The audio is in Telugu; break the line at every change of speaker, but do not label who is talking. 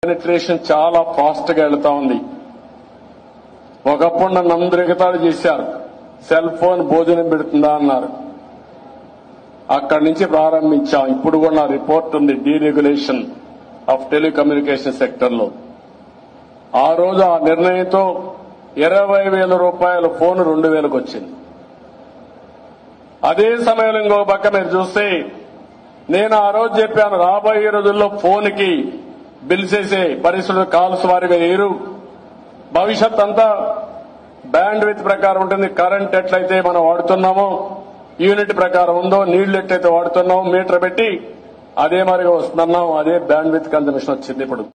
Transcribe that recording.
పెనిట్రేషన్ చాలా ఫాస్ట్ గా వెళ్తా ఉంది ఒకప్పుడు నన్ను అందరూ ఎగతాళి చేశారు సెల్ ఫోన్ భోజనం పెడుతుందా అన్నారు అక్కడి నుంచి ప్రారంభించాం ఇప్పుడు కూడా నా రిపోర్ట్ ఉంది డీరెగ్యులేషన్ ఆఫ్ టెలికమ్యూనికేషన్ సెక్టర్ లో ఆ రోజు ఆ నిర్ణయంతో ఇరవై వేల రూపాయల ఫోన్ రెండు వేలకు వచ్చింది అదే సమయంలో ఇంకొక పక్క మీరు చూస్తే నేను ఆ రోజు చెప్పాను రాబోయే రోజుల్లో ఫోన్ కి బిల్ చేసే పరిస్థితులు కాల్స్ వారిగా ఏరు భవిష్యత్ అంతా బ్యాండ్ విత్ ప్రకారం ఉంటుంది కరెంట్ ఎట్లయితే మనం వాడుతున్నామో యూనిట్ ప్రకారం ఉందో నీళ్లు ఎట్లయితే వాడుతున్నామో మీటర్ పెట్టి అదే మరిగా వస్తున్నాం అదే బ్యాండ్ విత్ కన్జంప్షన్ వచ్చింది ఇప్పుడు